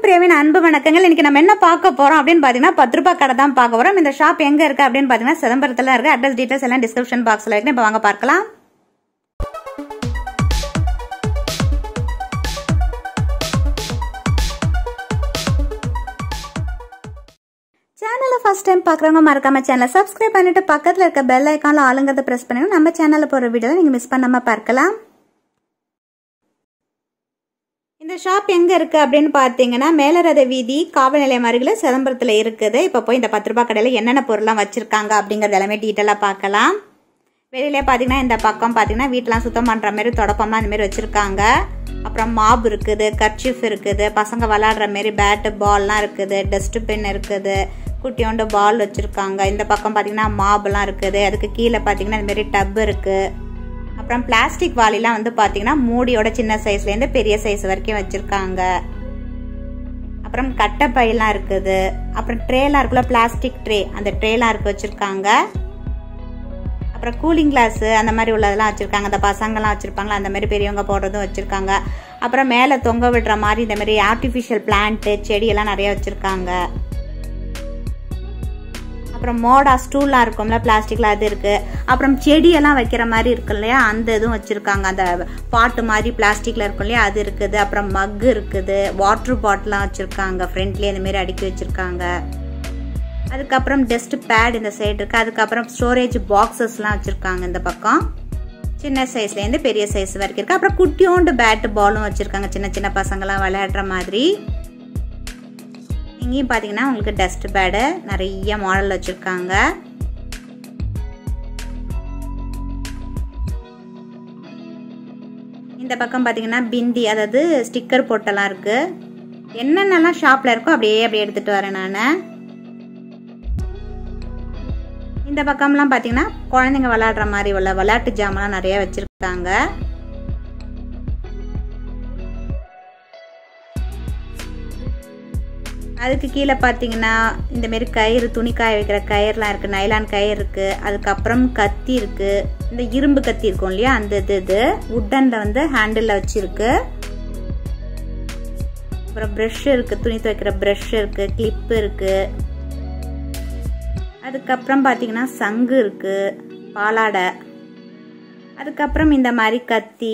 பிரியாவின் அன்பு வணக்கங்கள் இன்னைக்கு நம்ம என்ன பார்க்க போறோம் அப்படின்னு பாத்தீங்கன்னா பத்து ரூபாய் கடை தான் பார்க்க போறோம் இந்த ஷாப் எங்க இருக்கு அப்படின்னு பாத்தீங்கன்னா சிதம்பரத்துல இருக்கு அட்ரஸ் டீடைல்ஸ் எல்லாம் டிஸ்கிரிப்ஷன் பாக்ஸ்ல இருக்கு இப்ப வாங்க பார்க்கலாம் சேனலை ஃபர்ஸ்ட் டைம் பார்க்குறவங்க மறக்காம சேனலை சப்ஸ்கிரைப் பண்ணிட்டு பக்கத்தில் இருக்க பெல் ஐக்கானில் ஆளுங்கிறத ப்ரெஸ் பண்ணுங்க நம்ம சேனலில் போகிற வீடியோ நீங்கள் மிஸ் பண்ணாமல் பார்க்கலாம் இந்த ஷாப் எங்கே இருக்குது அப்படின்னு பார்த்தீங்கன்னா மேலரத வீதி காவல் நிலையம் அருகில் சிதம்பரத்தில் இருக்குது இப்போ போய் இந்த பத்து ரூபாய் கடையில் என்னென்ன பொருள்லாம் வச்சுருக்காங்க அப்படிங்கிறது எல்லாமே டீட்டெயிலாக பார்க்கலாம் வெளியிலே பார்த்தீங்கன்னா இந்த பக்கம் பார்த்தீங்கன்னா வீட்டெலாம் சுத்தம் பண்ணுற மாதிரி தொடப்பம்லாம் இந்த மாதிரி வச்சுருக்காங்க அப்புறம் மாப் இருக்குது கர்ச்சிஃப் இருக்குது பசங்க விளாடுற மாரி பேட்டு பால்லாம் இருக்குது டஸ்ட்பின் இருக்குது குட்டியோண்டு பால் வச்சுருக்காங்க இந்த பக்கம் பார்த்தீங்கன்னா மாப்லாம் இருக்குது அதுக்கு கீழே பார்த்தீங்கன்னா இந்த மாதிரி டப் இருக்குது அப்புறம் பிளாஸ்டிக் வாலிலாம் வந்து பார்த்தீங்கன்னா மூடியோட சின்ன சைஸ்லேருந்து பெரிய சைஸ் வரைக்கும் வச்சுருக்காங்க அப்புறம் கட்டைப்பையெல்லாம் இருக்குது அப்புறம் ட்ரேலாம் இருக்குல்ல பிளாஸ்டிக் ட்ரே அந்த ட்ரேலாம் இருக்கு வச்சுருக்காங்க அப்புறம் கூலிங் கிளாஸு அந்த மாதிரி உள்ளதெல்லாம் வச்சுருக்காங்க அந்த பசங்கள்லாம் வச்சுருப்பாங்களா அந்த மாதிரி பெரியவங்க போடுறதும் வச்சுருக்காங்க அப்புறம் மேலே தொங்க விடுற மாதிரி இந்த மாதிரி ஆர்டிஃபிஷியல் பிளான்ட்டு செடியெல்லாம் நிறைய வச்சுருக்காங்க அப்புறம் மோடா ஸ்டூல்லாம் இருக்கும்ல பிளாஸ்டிக்கில் அது இருக்குது அப்புறம் செடியெல்லாம் வைக்கிற மாதிரி இருக்கு இல்லையா அந்த இதுவும் வச்சுருக்காங்க அந்த பாட்டு மாதிரி பிளாஸ்டிக்கில் இருக்கும் இல்லையா அது இருக்குது அப்புறம் மக் இருக்குது வாட்டர் பாட்டிலாம் வச்சுருக்காங்க ஃப்ரண்ட்லேயே இந்த அடுக்கி வச்சுருக்காங்க அதுக்கப்புறம் டஸ்ட் பேட் இந்த சைடு இருக்குது அதுக்கப்புறம் ஸ்டோரேஜ் பாக்ஸஸ்லாம் வச்சுருக்காங்க இந்த பக்கம் சின்ன சைஸ்லேருந்து பெரிய சைஸ் வரைக்கும் இருக்குது அப்புறம் குட்டியோண்டு பேட்டு பாலும் வச்சுருக்காங்க சின்ன சின்ன பசங்களாம் விளையாடுற மாதிரி இங்கேயும் பார்த்தீங்கன்னா உங்களுக்கு டஸ்ட் பேடு நிறைய மாடல் வச்சுருக்காங்க இந்த பக்கம் பார்த்தீங்கன்னா பிந்தி அதாவது ஸ்டிக்கர் போட்டெல்லாம் இருக்குது என்னென்னலாம் ஷாப்பில் இருக்கோ அப்படியே அப்படியே எடுத்துகிட்டு வரேன் நான் இந்த பக்கம்லாம் பார்த்தீங்கன்னா குழந்தைங்க விளையாடுற மாதிரி உள்ள விளையாட்டு ஜாமெல்லாம் நிறைய வச்சுருக்காங்க அதுக்கு கீழே பார்த்தீங்கன்னா இந்த மாரி கயிறு துணி காய வைக்கிற கயிறுலாம் இருக்குது நைலான் கயிறு இருக்குது அதுக்கப்புறம் கத்தி இருக்குது இந்த இரும்பு கத்தி இருக்கும் இல்லையா அந்த இது இது உட்டனில் வந்து ஹேண்டிலில் வச்சுருக்கு அப்புறம் ப்ரெஷ் இருக்குது துணி துவைக்கிற ப்ரெஷ் இருக்குது கிளிப்பு இருக்குது அதுக்கப்புறம் பார்த்தீங்கன்னா சங்கு இருக்குது பாலாடை அதுக்கப்புறம் இந்த மாதிரி கத்தி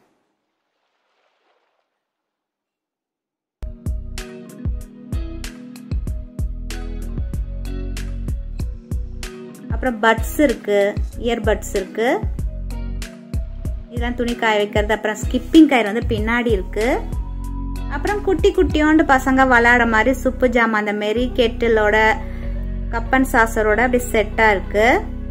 அப்புறம் பட்ஸ் இருக்கு இயர்பட்ஸ் இருக்கு இதெல்லாம் துணி காய வைக்கிறது அப்புறம் ஸ்கிப்பிங் கயிறு வந்து பின்னாடி இருக்கு அப்புறம் குட்டி குட்டியோண்டு பசங்க விளையாட மாதிரி சுப்பு ஜாமான் அந்த மாரி கெட்டிலோட கப்பன் சாசரோட அப்படி செட்டா இருக்கு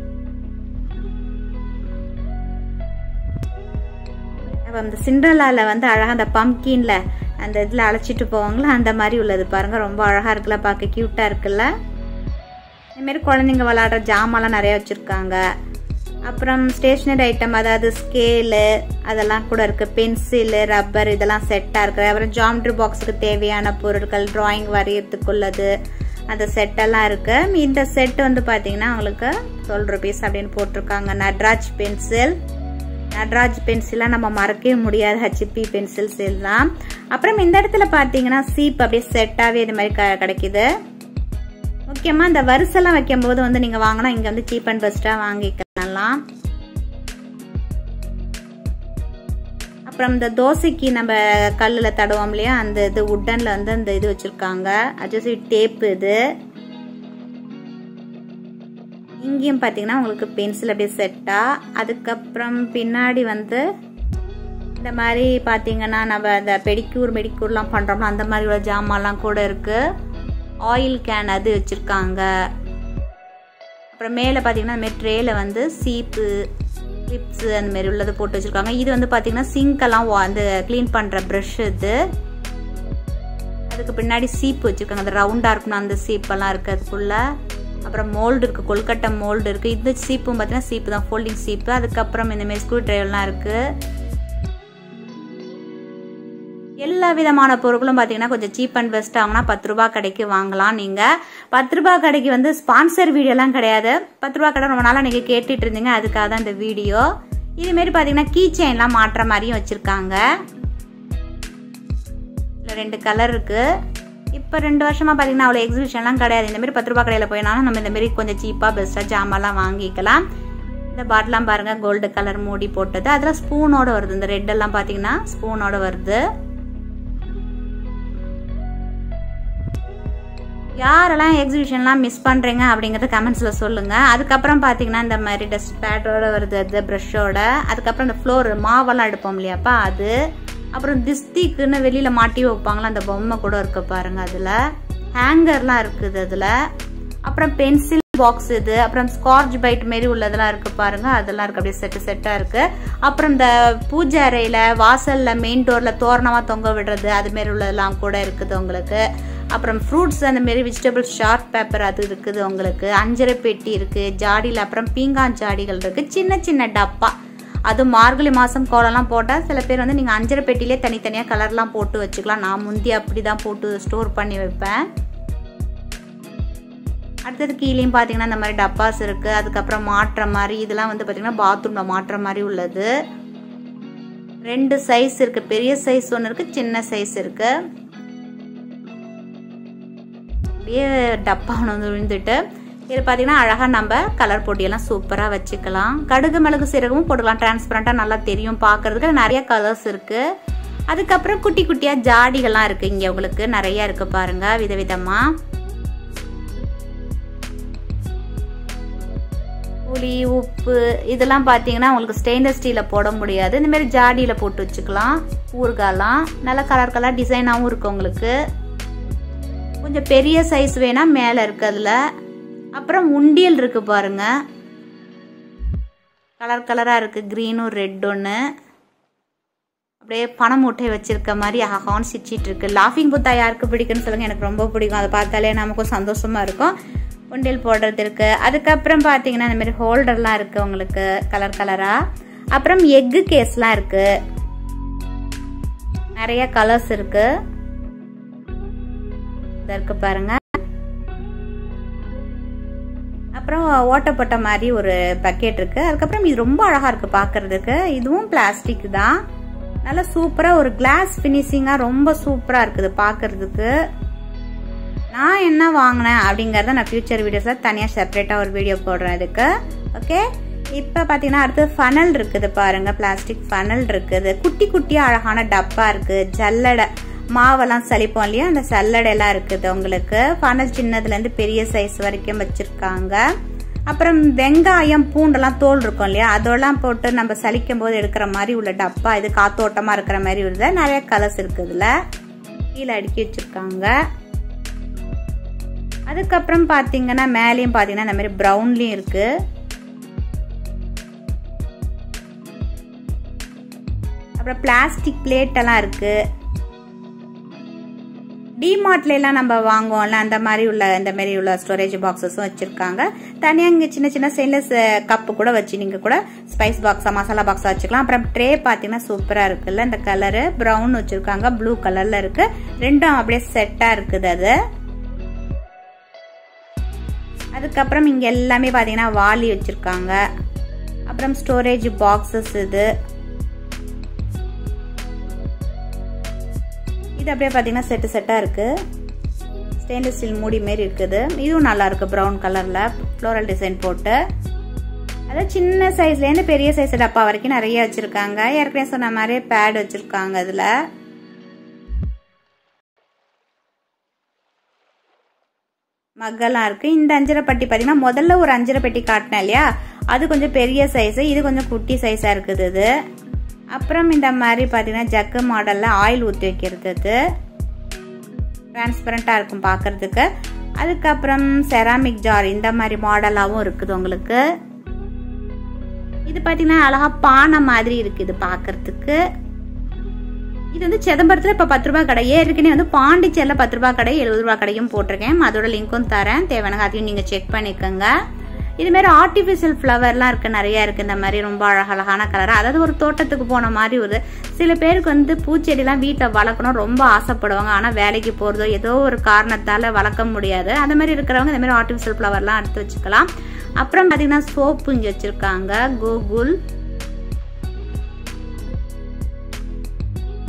இந்த சிண்ட்ரலால வந்து அழகா அந்த பம்கின்ல அந்த இதுல அழைச்சிட்டு போவாங்களா அந்த மாதிரி உள்ளது பாருங்க ரொம்ப அழகா இருக்குல்ல பார்க்க கியூட்டா இருக்குல்ல இதுமாரி குழந்தைங்க விளாடுற ஜாமான்லாம் நிறைய வச்சுருக்காங்க அப்புறம் ஸ்டேஷ்னரி ஐட்டம் அதாவது ஸ்கேலு அதெல்லாம் கூட இருக்குது பென்சிலு ரப்பர் இதெல்லாம் செட்டாக இருக்குது அப்புறம் ஜாமெட்ரி பாக்ஸுக்கு தேவையான பொருட்கள் ட்ராயிங் வரையறதுக்குள்ளது அந்த செட்டெல்லாம் இருக்குது இந்த செட் வந்து பார்த்தீங்கன்னா உங்களுக்கு டுவெல் ருபீஸ் அப்படின்னு போட்டிருக்காங்க நட்ராஜ் பென்சில் நட்ராஜ் பென்சிலாக நம்ம மறக்கவே முடியாது ஹச்பி பென்சில்ஸ் எல்லாம் அப்புறம் இந்த இடத்துல பார்த்தீங்கன்னா சீப் அப்படியே செட்டாகவே இது மாதிரி க கிடைக்குது முக்கியமாக இந்த வரிசெல்லாம் வைக்கும்போது வந்து நீங்கள் வாங்கினா இங்கே வந்து சீப் அண்ட் பெஸ்ட்டாக வாங்கிக்கலாம் அப்புறம் இந்த தோசைக்கு நம்ம கல்லில் தடுவோம் இல்லையா அந்த இது உட்டனில் வந்து அந்த இது வச்சுருக்காங்க அட்ஜஸ்ட் டேப்பு இது இங்கேயும் பார்த்தீங்கன்னா உங்களுக்கு பென்சில் அப்படியே செட்டாக அதுக்கப்புறம் பின்னாடி வந்து இந்த மாதிரி பார்த்தீங்கன்னா நம்ம இந்த பெடிக்கூர் மெடிக்கூர்லாம் பண்ணுறோம்னா அந்த மாதிரி உள்ள ஜாமான்லாம் கூட இருக்குது ஆயில் கேன் அது வச்சுருக்காங்க அப்புறம் மேலே பார்த்தீங்கன்னா அந்த மாதிரி ட்ரேயில் வந்து சீப்பு கிளிப்ஸு அந்த மாதிரி உள்ளது போட்டு வச்சுருக்காங்க இது வந்து பார்த்தீங்கன்னா சிங்க்கெல்லாம் அந்த க்ளீன் பண்ணுற ப்ரஷ் இது அதுக்கு பின்னாடி சீப்பு வச்சுருக்காங்க அந்த ரவுண்டாக இருக்கணும் அந்த சீப்பெல்லாம் இருக்குது அதுக்குள்ளே அப்புறம் மோல்டு இருக்குது கொல்கட்டை மோல்டு இருக்குது இந்த சீப்பும் பார்த்தீங்கன்னா சீப்பு தான் ஃபோல்டிங் சீப்பு அதுக்கப்புறம் இந்தமாரி ஸ்க்ரூ ட்ரைவர்லாம் இருக்குது எல்லா விதமான பொருட்களும் பார்த்தீங்கன்னா கொஞ்சம் சீப் அண்ட் பெஸ்ட் ஆகுனா பத்து ரூபா கடைக்கு வாங்கலாம் நீங்கள் பத்து ரூபா கடைக்கு வந்து ஸ்பான்சர் வீடியோலாம் கிடையாது பத்து ரூபா கடை ரொம்ப நாளாக நீங்கள் கேட்டுட்டு இருந்தீங்க அதுக்காக தான் இந்த வீடியோ இதுமாரி பார்த்தீங்கன்னா கீ செயின்லாம் மாட்டுற மாதிரியும் வச்சுருக்காங்க ரெண்டு கலர் இருக்குது இப்போ ரெண்டு வருஷமாக பார்த்தீங்கன்னா அவ்வளோ எக்ஸிபிஷன்லாம் கிடையாது இந்த மாதிரி பத்து ரூபா கடையில் போயினாலும் நம்ம இந்த மாதிரி கொஞ்சம் சீப்பாக பெஸ்ட்டாக ஜாமான்லாம் வாங்கிக்கலாம் இந்த பாட்டிலாம் பாருங்கள் கோல்டு கலர் மூடி போட்டது அதில் ஸ்பூனோட வருது இந்த ரெட் எல்லாம் பார்த்தீங்கன்னா ஸ்பூனோட வருது யாரெல்லாம் எக்ஸிபிஷன்லாம் மிஸ் பண்ணுறீங்க அப்படிங்கிறத கமெண்ட்ஸில் சொல்லுங்கள் அதுக்கப்புறம் பார்த்தீங்கன்னா இந்த மாதிரி டஸ்ட் பேட்டோட வருது அது ப்ரஷ்ஷோட அதுக்கப்புறம் இந்த ஃப்ளோர் மாவெல்லாம் எடுப்போம் இல்லையாப்பா அது அப்புறம் திஸ்திக்குன்னு வெளியில் மாட்டி வைப்பாங்களா அந்த பொம்மை கூட இருக்கு பாருங்க அதில் ஹேங்கர்லாம் இருக்குது அதில் அப்புறம் பென்சில் பாக்ஸ் இது அப்புறம் ஸ்கார்ச் பைட் மாரி உள்ளதெல்லாம் இருக்கு பாருங்க அதெல்லாம் இருக்கு அப்படியே செட்டு செட்டா இருக்கு அப்புறம் இந்த பூஜை அறையில வாசல்ல மெயின் டோர்ல தோரணமா தொங்க விடுறது அது மாரி உள்ளதெல்லாம் கூட இருக்குது உங்களுக்கு அப்புறம் ஃப்ரூட்ஸ் அந்த மாரி வெஜிடபிள் ஷார்ட் பேப்பர் அது இருக்குது உங்களுக்கு அஞ்சரை பெட்டி இருக்கு ஜாடியில் அப்புறம் பீங்கான் ஜாடிகள் இருக்கு சின்ன சின்ன டப்பா அது மார்கழி மாதம் கோலம்லாம் போட்டால் சில பேர் வந்து நீங்கள் அஞ்சரை பெட்டிலே தனித்தனியாக கலர்லாம் போட்டு வச்சுக்கலாம் நான் முந்தி அப்படி தான் போட்டு ஸ்டோர் பண்ணி வைப்பேன் அடுத்தது கீழேயும் பார்த்தீங்கன்னா இந்த மாதிரி டப்பாஸ் இருக்குது அதுக்கப்புறம் மாட்டுற மாதிரி இதெல்லாம் வந்து பார்த்தீங்கன்னா பாத்ரூமில் மாட்டுற மாதிரி உள்ளது ரெண்டு சைஸ் இருக்குது பெரிய சைஸ் ஒன்று இருக்குது சின்ன சைஸ் இருக்குது அப்படியே டப்பா ஒன்று வந்து விழுந்துட்டு இது பார்த்தீங்கன்னா அழகாக நம்ம கலர் பொடியெல்லாம் சூப்பராக வச்சுக்கலாம் கடுகு மிளகு சீரகமும் போட்டுக்கலாம் டிரான்ஸ்பரண்ட்டாக நல்லா தெரியும் பார்க்கறதுக்கு நிறைய கலர்ஸ் இருக்குது அதுக்கப்புறம் குட்டி குட்டியாக ஜாடிகள்லாம் இருக்குது இங்கே உங்களுக்கு நிறைய இருக்குது பாருங்கள் விதவிதமாக புளி உப்பு இதெல்லாம் பார்த்தீங்கன்னா உங்களுக்கு ஸ்டெயின்லெஸ் ஸ்டீலில் போட முடியாது இந்த மாதிரி ஜாடியில் போட்டு வச்சுக்கலாம் ஊறுகாலாம் நல்ல கலர் கலர் டிசைனாகவும் இருக்குது உங்களுக்கு கொஞ்சம் பெரிய சைஸ் வேணால் மேலே இருக்கு அதில் அப்புறம் உண்டியல் இருக்கு பாருங்க கலர் கலராக இருக்குது க்ரீனும் ரெட் ஒன்று அப்படியே பண மூட்டை வச்சிருக்க மாதிரி ஆஹான்னு சிரிச்சிட்டு இருக்கு லாஃபிங் புத்தா யாருக்கு பிடிக்குன்னு சொல்லுங்க எனக்கு ரொம்ப பிடிக்கும் அதை பார்த்தாலே நமக்கும் சந்தோஷமா இருக்கும் உண்டியல் போடுறது இருக்கு அதுக்கப்புறம் பார்த்தீங்கன்னா இந்த மாதிரி ஹோல்டர்லாம் இருக்கு உங்களுக்கு கலர் கலரா அப்புறம் எக்கு கேஸ்லாம் இருக்கு நிறைய கலர்ஸ் இருக்கு இருக்கு பாருங்க அப்புறம் ஓட்டப்பட்ட மாதிரி ஒரு பக்கெட் இருக்கு அதுக்கப்புறம் இது ரொம்ப அழகா இருக்கு பாக்குறதுக்கு இதுவும் பிளாஸ்டிக் தான் நல்லா சூப்பரா ஒரு கிளாஸ் பினிஷிங்கா ரொம்ப சூப்பரா இருக்குது பாக்குறதுக்கு நான் என்ன வாங்கினேன் அப்படிங்கறத நான் ஃபியூச்சர் வீடியோஸ்ல தனியா செப்பரேட்டா ஒரு வீடியோ போடுறேன் இதுக்கு ஓகே இப்போ பார்த்தீங்கன்னா அடுத்து ஃபனல் இருக்குது பாருங்க பிளாஸ்டிக் ஃபனல் இருக்குது குட்டி குட்டியாக அழகான டப்பா இருக்கு ஜல்லடை மாவெல்லாம் சலிப்போம் இல்லையா அந்த சல்லடையெல்லாம் இருக்குது உங்களுக்கு ஃபனல் சின்னதுலேருந்து பெரிய சைஸ் வரைக்கும் வச்சுருக்காங்க அப்புறம் வெங்காயம் பூண்டெல்லாம் தோல் இருக்கும் இல்லையா அதெல்லாம் போட்டு நம்ம சலிக்கும் போது எடுக்கிற மாதிரி உள்ள டப்பா இது காத்தோட்டமாக இருக்கிற மாதிரி உள்ளது நிறைய கலர்ஸ் இருக்குது இதில் கீழே அடுக்கி வச்சுருக்காங்க அதுக்கப்புறம் பார்த்தீங்கன்னா மேலேயும் பார்த்தீங்கன்னா இந்த மாதிரி ப்ரௌன்லேயும் இருக்குது அப்புறம் பிளாஸ்டிக் பிளேட் எல்லாம் இருக்கு டிமார்ட்ல எல்லாம் நம்ம வாங்குவோம்ல அந்த மாதிரி உள்ள இந்த மாதிரி உள்ள ஸ்டோரேஜ் பாக்ஸஸும் வச்சிருக்காங்க தனியாக இங்கே சின்ன சின்ன ஸ்டெயின்லெஸ் கப்பு கூட வச்சு நீங்கள் கூட ஸ்பைஸ் பாக்ஸா மசாலா பாக்ஸா வச்சுக்கலாம் அப்புறம் ட்ரே பார்த்தீங்கன்னா சூப்பராக இருக்குல்ல இந்த கலரு ப்ரௌன் வச்சிருக்காங்க ப்ளூ கலர்ல இருக்கு ரெண்டும் அப்படியே செட்டாக இருக்குது அது அதுக்கப்புறம் இங்கே எல்லாமே பார்த்தீங்கன்னா வாலி வச்சுருக்காங்க அப்புறம் ஸ்டோரேஜ் பாக்ஸஸ் இது இது அப்படியே பார்த்தீங்கன்னா செட்டு செட்டாக இருக்குது ஸ்டெயின்லெஸ் ஸ்டீல் மூடி மாரி இருக்குது இதுவும் நல்லா இருக்குது ப்ரௌன் கலரில் ஃப்ளோரல் டிசைன் போட்டு அதாவது சின்ன சைஸ்லேருந்து பெரிய சைஸ் டப்பா வரைக்கும் நிறைய வச்சுருக்காங்க ஏற்கனவே சொன்ன மாதிரி பேட் வச்சுருக்காங்க இதில் மக்கெல்லாம் இருக்குது இந்த அஞ்சரை பட்டி பார்த்தீங்கன்னா முதல்ல ஒரு அஞ்சரை பெட்டி காட்டினேன் இல்லையா அது கொஞ்சம் பெரிய சைஸு இது கொஞ்சம் குட்டி சைஸாக இருக்குது இது அப்புறம் இந்த மாதிரி பார்த்தீங்கன்னா ஜக்கு மாடலில் ஆயில் ஊற்றி வைக்கிறது இது டிரான்ஸ்பரண்ட்டாக இருக்கும் பார்க்குறதுக்கு அதுக்கப்புறம் செராமிக் ஜார் இந்த மாதிரி மாடலாகவும் இருக்குது உங்களுக்கு இது பார்த்தீங்கன்னா அழகா பானை மாதிரி இருக்குது பார்க்கறதுக்கு இது வந்து சிதம்பரத்தில் இப்போ பத்து ரூபா கடை ஏற்கனவே வந்து பாண்டிச்சேரியில் பத்து ரூபா கடை எழுபது ரூபா கடையும் போட்டிருக்கேன் அதோட லிங்க்கும் தரேன் தேவையான அதையும் நீங்கள் செக் பண்ணிக்கோங்க இதுமாரி ஆர்டிஃபிஷியல் ஃப்ளவர்லாம் இருக்குது நிறையா இருக்குது இந்த மாதிரி ரொம்ப அழகழகான கலராக அதாவது ஒரு தோட்டத்துக்கு போன மாதிரி ஒரு சில பேருக்கு வந்து பூச்செடிலாம் வீட்டில் வளர்க்கணும் ரொம்ப ஆசைப்படுவாங்க ஆனால் வேலைக்கு போகிறதோ ஏதோ ஒரு காரணத்தால் வளர்க்க முடியாது அந்த மாதிரி இருக்கிறவங்க இந்த மாதிரி ஆர்டிஃபிஷியல் ஃப்ளவர்லாம் எடுத்து வச்சுக்கலாம் அப்புறம் பார்த்தீங்கன்னா சோப்பு இங்கே வச்சுருக்காங்க கூகுள் அது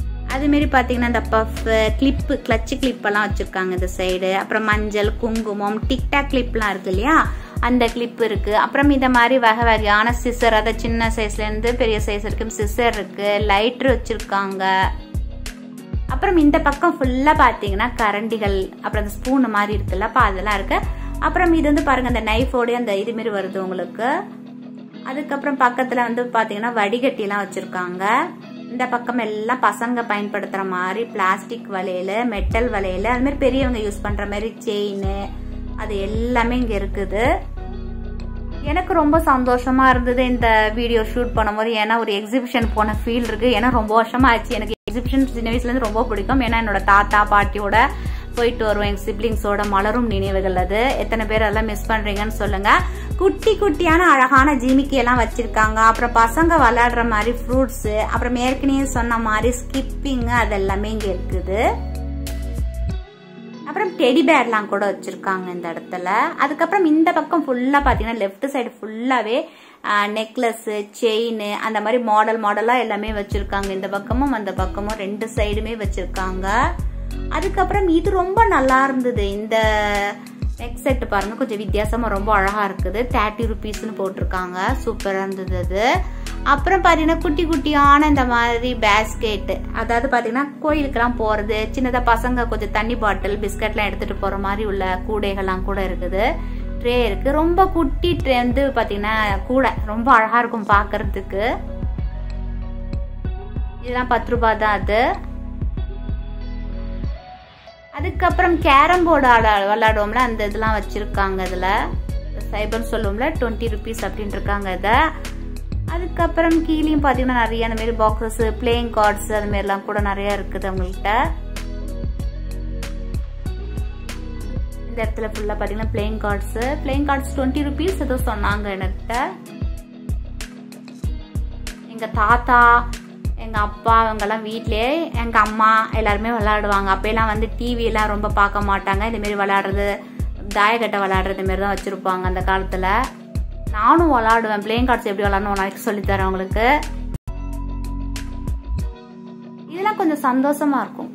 அதுமாரி பார்த்தீங்கன்னா இந்த பஃப் கிளிப்பு கிளச்சு கிளிப்பெல்லாம் வச்சுருக்காங்க இந்த சைடு அப்புறம் மஞ்சள் குங்குமம் டிக்டாக் கிளிப்லாம் இருக்கு இல்லையா அந்த கிளிப் இருக்கு அப்புறம் இந்த மாதிரி வகை வகையான சிசர் அதை சின்ன சைஸ்லேருந்து பெரிய சைஸ் வரைக்கும் சிசர் இருக்கு லைட்ரு வச்சுருக்காங்க அப்புறம் இந்த பக்கம் ஃபுல்லாக பார்த்தீங்கன்னா கரண்டிகள் அப்புறம் அந்த ஸ்பூன் மாதிரி இருக்குல்ல அப்போ அதெல்லாம் இருக்கு அப்புறம் இது வந்து பாருங்க அந்த நைஃபோடய அந்த இதுமாரி வருது உங்களுக்கு அதுக்கப்புறம் பக்கத்தில் வந்து பார்த்தீங்கன்னா வடிகட்டிலாம் வச்சுருக்காங்க இந்த பக்கம் எல்லாம் பசங்க பயன்படுத்துகிற மாதிரி பிளாஸ்டிக் வளையல் மெட்டல் வளையல் அது மாதிரி பெரியவங்க யூஸ் பண்ணுற மாதிரி செயின் அது எல்லாமே இங்கே இருக்குது எனக்கு ரொம்ப சந்தோஷமா இருந்தது இந்த வீடியோ ஷூட் பண்ணும்போது ஏன்னா ஒரு எக்ஸிபிஷன் போன ஃபீல் இருக்கு ஏன்னா ரொம்ப வருஷமா ஆச்சு எனக்கு எக்ஸிபிஷன் சின்ன வயசுல இருந்து ரொம்ப பிடிக்கும் ஏன்னா என்னோட தாத்தா பாட்டியோட போயிட்டு வருவோம் எங்க சிப்ளிங்ஸோட மலரும் நினைவுகள் அது எத்தனை பேர் அதெல்லாம் மிஸ் பண்றீங்கன்னு சொல்லுங்க குட்டி குட்டியான அழகான ஜிமிக்கி எல்லாம் வச்சிருக்காங்க அப்புறம் பசங்க விளையாடுற மாதிரி ஃப்ரூட்ஸ் அப்புறம் ஏற்கனவே சொன்ன மாதிரி ஸ்கிப்பிங் அது எல்லாமே இங்க இருக்குது அப்புறம் டெடி பேர்லாம் கூட வச்சிருக்காங்க இந்த இடத்துல அதுக்கப்புறம் இந்த பக்கம் ஃபுல்லா பாத்தீங்கன்னா லெஃப்ட் சைடு ஃபுல்லாவே நெக்லஸ் செயின் அந்த மாதிரி மாடல் மாடலா எல்லாமே வச்சிருக்காங்க இந்த பக்கமும் அந்த பக்கமும் ரெண்டு சைடுமே வச்சிருக்காங்க அதுக்கப்புறம் இது ரொம்ப நல்லா இருந்தது இந்த நெக் செட் பாருங்க கொஞ்சம் வித்தியாசமா ரொம்ப அழகா இருக்குது தேர்ட்டி ருபீஸ்னு போட்டிருக்காங்க சூப்பரா இருந்தது அது அப்புறம் பார்த்தீங்கன்னா குட்டி குட்டியான இந்த மாதிரி பேஸ்கெட் அதாவது பார்த்தீங்கன்னா கோயிலுக்கெல்லாம் போகிறது சின்னதாக பசங்க கொஞ்சம் தண்ணி பாட்டில் பிஸ்கட்லாம் எடுத்துகிட்டு போகிற மாதிரி உள்ள கூடைகள்லாம் கூட இருக்குது ட்ரே இருக்குது ரொம்ப குட்டி ட்ரே வந்து பார்த்தீங்கன்னா கூடை ரொம்ப அழகாக இருக்கும் பார்க்கறதுக்கு இதெல்லாம் பத்து ரூபாய் தான் அது அதுக்கப்புறம் கேரம் போர்டு ஆட விளாடுவோம்ல அந்த இதெல்லாம் வச்சுருக்காங்க இதில் சைபர் சொல்லுவோம்ல டுவெண்ட்டி ருபீஸ் அப்படின்ட்டு இருக்காங்க இதை அதுக்கப்புறம் கீழேயும் பார்த்தீங்கன்னா நிறைய அந்த மாதிரி பாக்ஸஸ் பிளேயிங் கார்ட்ஸ் அது மாதிரிலாம் கூட நிறைய இருக்குது அவங்கள்ட்ட இந்த இடத்துல ஃபுல்லாக பார்த்தீங்கன்னா playing cards playing cards twenty rupees ஏதோ சொன்னாங்க என்கிட்ட எங்கள் தாத்தா எங்கள் அப்பா அவங்கெல்லாம் வீட்லேயே எங்கள் அம்மா எல்லாருமே விளையாடுவாங்க அப்போலாம் வந்து டிவியெல்லாம் ரொம்ப பார்க்க மாட்டாங்க இதுமாரி விளையாடுறது தாயக்கட்டை விளையாடுறது மாரி தான் வச்சுருப்பாங்க அந்த காலத்தில் நானும் விளாடுவேன் பிளேயிங் கார்ட்ஸ் எப்படி விளாடணும் நாளைக்கு சொல்லித்தரேன் உங்களுக்கு இதெல்லாம் கொஞ்சம் சந்தோஷமா இருக்கும்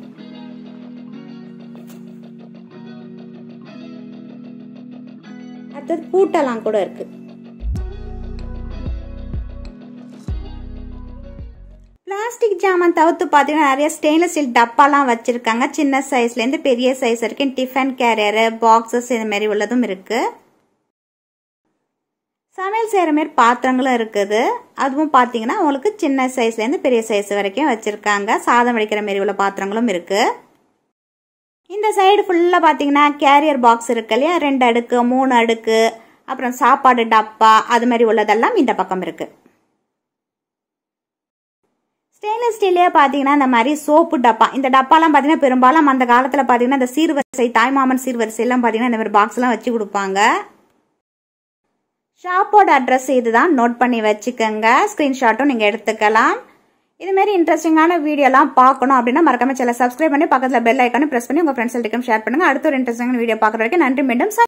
அடுத்தது பூட்டெல்லாம் கூட இருக்கு பிளாஸ்டிக் ஜாமான் தவிர்த்து பார்த்தீங்கன்னா நிறைய ஸ்டெயின்லெஸ் ஸ்டீல் டப்பாலாம் வச்சுருக்காங்க சின்ன சைஸ்லேருந்து பெரிய சைஸ் வரைக்கும் டிஃபன் கேரியரு பாக்ஸஸ் இது மாதிரி உள்ளதும் இருக்குது சமையல் செய்கிற மாதிரி பாத்திரங்களும் இருக்குது அதுவும் பார்த்தீங்கன்னா உங்களுக்கு சின்ன சைஸ்லேருந்து பெரிய சைஸ் வரைக்கும் வச்சுருக்காங்க சாதம் வடிக்கிற மாரி உள்ள பாத்திரங்களும் இருக்குது இந்த சைடு ஃபுல்லாக பார்த்தீங்கன்னா கேரியர் பாக்ஸ் இருக்கு இல்லையா ரெண்டு அடுக்கு மூணு அடுக்கு அப்புறம் சாப்பாடு டப்பா அது மாதிரி உள்ளதெல்லாம் இந்த பக்கம் இருக்குது ஸ்டெயின்லெஸ் ஸ்டீல்லே பார்த்தீங்கன்னா இந்த மாதிரி சோப்பு டப்பா இந்த டப்பாலாம் பார்த்தீங்கன்னா பெரும்பாலும் அந்த காலத்தில் பார்த்தீங்கன்னா இந்த சீர்வரிசை தாய்மாமன் சீர்வரிசை எல்லாம் பார்த்தீங்கன்னா இந்த மாதிரி பாக்ஸ்லாம் வச்சு கொடுப்பாங்க ஷாப்போட அட்ரஸ் இதுதான் நோட் பண்ணி வச்சுக்கோங்க ஸ்க்ரீன்ஷாட்டும் நீங்கள் எடுத்துக்கலாம் இதுமாரி இன்ட்ரெஸ்டிங்கான வீடியோலாம் பார்க்கணும் அப்படின்னா மறக்காம சில சப்ஸ்கிரைப் பண்ணி பக்கத்தில் பெல் ஐக்கானு ப்ரெஸ் பண்ணி உங்கள் ஃப்ரெண்ட்ஸ் ஷேர் பண்ணுங்கள் அடுத்த ஒரு இன்ட்ரெஸ்டிங்கான வீடியோ பார்க்குற வரைக்கும் நன்றி மீண்டும்